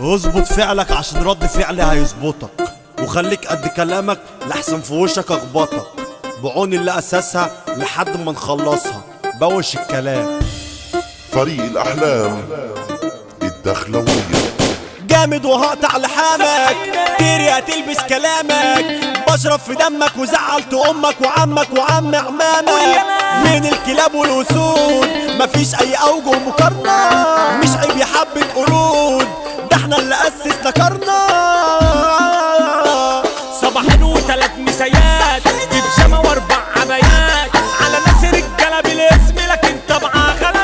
اظبط فعلك عشان رد فعلي هيظبطك وخليك قد كلامك لحسن في وشك اخبطك بعون اللي اساسها لحد ما نخلصها بوش الكلام فريق الأحلام الدخلوية جامد وهقطع لحامك كتير هتلبس كلامك بشرب في دمك وزعلت امك وعمك وعم عمامك من الكلاب والاسود مفيش اي اوجه مقارنه مش عيب يا حبه قرود ده احنا اللي اسسنا كرنا صباحين وثلاث مسيات بيجامة واربع عبايات على ناس رجالة بالاسم لكن طبعا غلب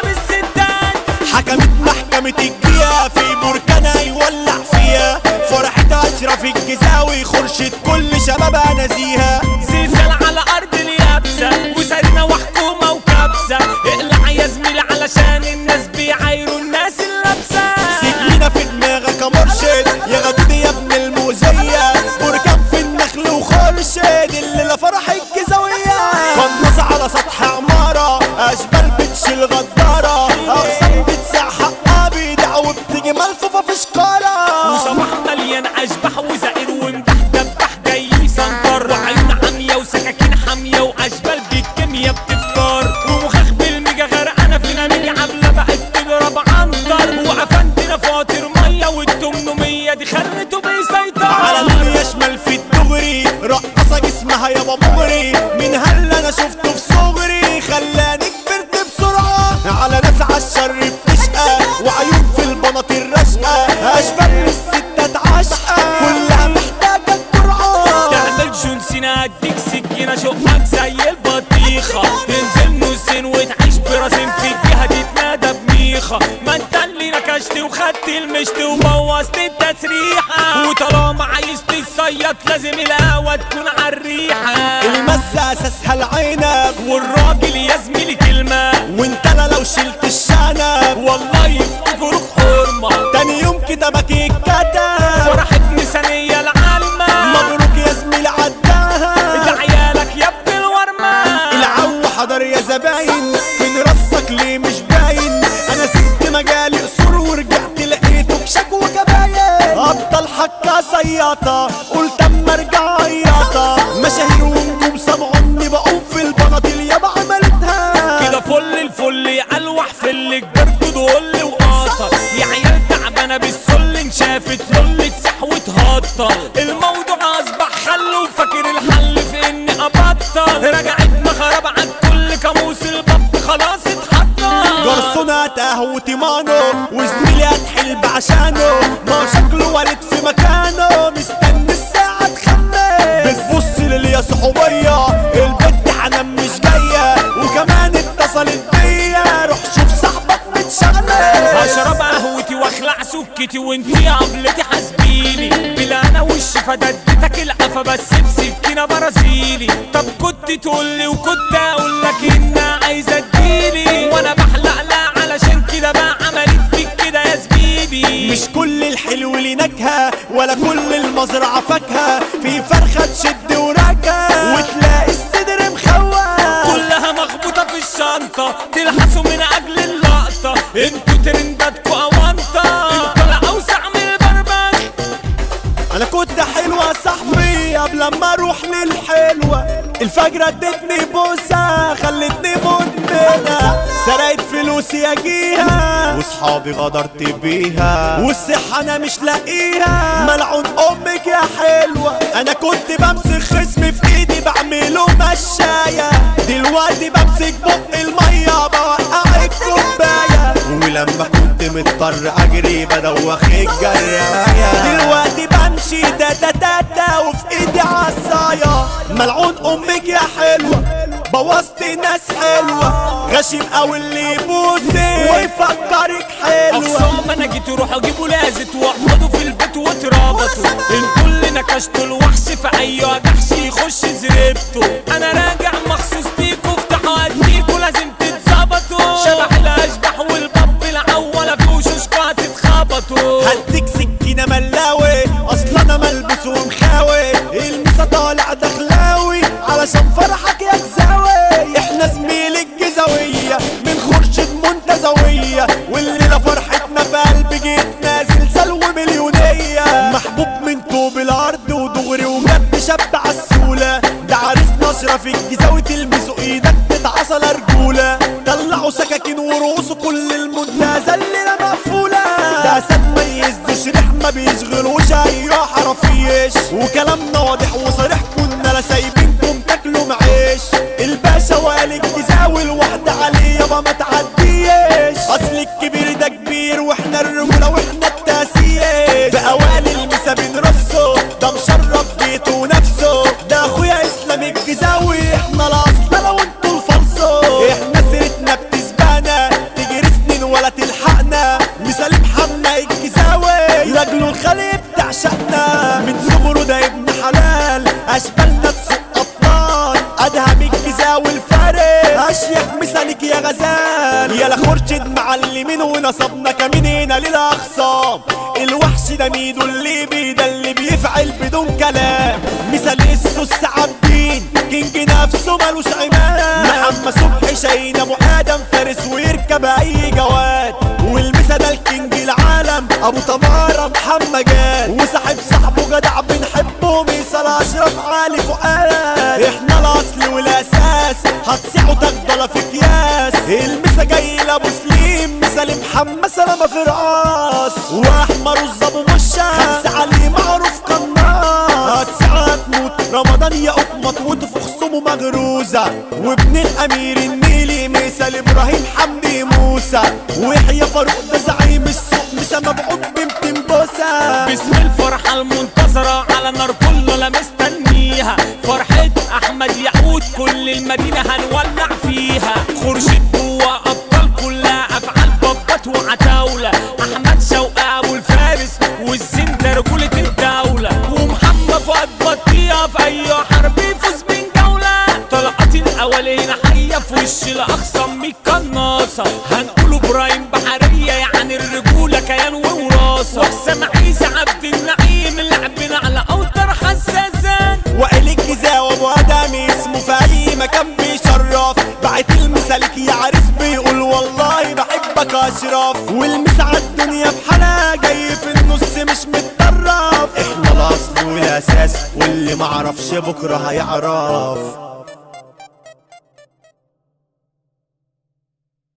الستات حكمت محكمة الجيا في بركانها يولع فيها فرحة أشرف الجزاوي خرشت كل شبابها نزيها زلزال على ارض اليابسة وسرنا وحكومة وكبسة اقلع يا زميلي علشان الناس بيعايروا الناس اللابسة سكينة في دماغك يا مرشد يا غدود يا ابن المؤذية بركان في النخل وخرشد الليلة فرح الجزاوية قناص على سطح عمارة أشبال بتشيل غدارة أقسام بتسع حقها بيدع وبتيجي ملفوفة في شكارة وصباح مليان اشباح وزائر ومدح دبح جاي يسنطر وعيون عمية وسكاكين حامية واشبال بالكيميا بتفطر ومخاخ بالميجا غرقانة فينا نيجي عاملة بقت تضرب عنتر وعفنتنا فاطر مية والتمنمية دي خلته بيسيطر على مين يشمل في الدغري رقصة جسمها يابا مغري من هلا انا شفته في صغري خلاني كبرت بسرعة على ناس عالشر بتشقى وعيون في البناطيل رشقة اشبال الستات عشقة كلها محتاجة الجرعة تعمل جون سينا اديك سكينة شقك زي البطيخة تنزل نصين وتعيش براسين في الجهة تتنادى بميخة ما انت اللي نكشت وخدت المشت وبوظت التسريحة وطالما عايز تصيط لازم القهوة تكون عالريحة المسة اساسها العنب والراجل يا زميلي كلمة وانت لا لو شلت الشنب والله يفتكروك حرمة تاني يوم كتابك اتكتب فرحت مثالية العالمة مبروك يا زميلي عداها ده عيالك يا ابن الورمة العو حضر يا زباين فين رصك ليه مش باين انا سبت مجالي قصور ورجعت لقيته بشك وكباين ابطال حكا سياطة قلت اما ارجع عياطة مشاهير ونجوم سمعوني بقوم في البناطيل يابا عملتها كده فل الفل علوح في اللي كبرت دول وقاطر يا عيال تعبانه بالسل انشافت لل تسح وتهطل الموضوع اصبح خل وفاكر الحل في اني ابطل رجعت مخرب عن كل كاموس البط خلاص اتحطل جرسونة قهوتي مانو وزميلي هتحل بعشانه ما شكله والد في مكانه مستني الساعة تخمس بتبص للي يا صحوبية البت حنان مش جاية وكمان اتصلت بيا روح شوف صاحبك متشغلة هشرب قهوتي واخلع سكتي وانتي يا قبلتي حاسبيني بلا انا وش فددتك القفا بس بسكينه برازيلي طب كنت تقولي وكنت اقول لك ان عايزه تجيلي وانا بحلق لا علشان كده بقى عملت فيك كده يا زميلي مش كل الحلو ليه نكهة ولا كل المزرعة فاكهة في فرخة تشد وراكة وتلاقي الصدر مخوى كلها مخبوطه في الشنطه تلحسوا من اجل اللقطه انتوا ترنداتكوا اونطه الطلع اوسع من البربخ انا كنت حلوة صاحبي قبل ما اروح للحلوة الفجرة ادتني بوسة خلتني مدمنة سرقت فلوسي اجيها وصحابي غدرت بيها والصحة انا مش لاقيها ملعون امك يا حلوة انا كنت بمسك خصمي في ايدي بعمله مشاية دلوقتي بمسك بق المية بوقع الكوباية ولما كنت مضطر اجري بدوخ الجراية دلوقتي بمشي دا دا دا دا وفي ايدي عصاية ملعون امك يا حلوة بوظت ناس حلوة غشيم اوي اللي يبوسك ويفكرك حلوة اخصام انا جيت روحوا جيبوا لازت واقعدوا في البيت واتربطوا الكل نكشتوا الوحش في اي جحش يخش زربته انا راجع مخصوص ليكوا افتحوا اديكوا لازم تتظبطوا شبح الاشباح والباب العوله في وشوشكوا هتتخبطوا هديك سكينة ملاوي اصلا انا ملبوس ومخاوي المسا طالع دخلاوي علشان فرحك يا جزاوي احنا زميل الجزاوية من خرشة منتزوية والليلة فرحتنا في قلب جيت نازل سلو مليون في الجزاوي تلمسوا ايدك تتعصى رجولة طلعوا سكاكين ورؤوسه كل المدة زلنا مقفولة ده سد ميز ريح ما بيشغلوش اي حرفيش وكلامنا واضح وصريح كنا لا سايبينكم تاكلوا معيش الباشا وقال الجزاوي الواحدة عليه يابا ما تعديش اصل الكبير ده كبير واحنا الرجولة واحنا التاسيس بأوائل المسا بنرصه ده مشرف بيته ونفسه ده اخويا اسلام الجزاوي احنا الاصل لو انتوا الفلصو احنا سيرتنا بتسبقنا تجري سنين ولا تلحقنا مثال محمد الجزاوي لاجله الخلي بتعشقنا من صغره ده ابن حلال اشبالنا تسوق ابطال ادهم الجزاوي الفارس اشيخ مثالك يا غزال يا خرشد معلمين ونصبنا كمين هنا للاخصام الوحش ده ميدو اللي بيده اللي بيفعل بدون كلام مثال السوس عابدين كينج نفسه ملوش عماد محمد صبحي شاهين ابو ادم فارس ويركب اي جواد والمسا ده الكينج العالم ابو تمارة محمد جاد وصاحب صاحبه جدع بنحبه ميصل اشرف علي فؤاد احنا الاصل والاساس هتصيحوا تفضل في اكياس المسا جاي لابو سليم مثال محمد سلامة في رقاص واحمر الظبو مشا خمسة علي معروف قناص هتسعى تموت رمضان يا قطمط وتفخ خصومه مغروزة وابن الامير النيلي مثال ابراهيم حمدي موسى ويحيى فاروق ده زعيم السوق مسا مبعوث بنت بوسة باسم الفرحة المنتصرة على نار كلنا مستنيها فرحة أحمد يعود كل المدينة هنولع فيها خرشد جوا أبطال كلها أفعال بابات وعتاولة أحمد شوقي أبو الفارس والزين ده رجولة الدولة ومحمد فؤاد بطيئة في أي حرب يفوز من جولة طلعت الأولين حية في وش الأخصم من قناصة هنقوله إبراهيم بحرية يعني الرجولة كيان ووراثة وحسام عيسى عبد النعيم لعبنا على أوتر حساسات وائل الجزاء وابو ادم اسمه في اي مكان بيشرف بعت المسالك يا عريس بيقول والله بحبك اشرف والمسعى الدنيا بحالها جاي في النص مش متطرف احنا الاصل والاساس واللي معرفش بكره هيعرف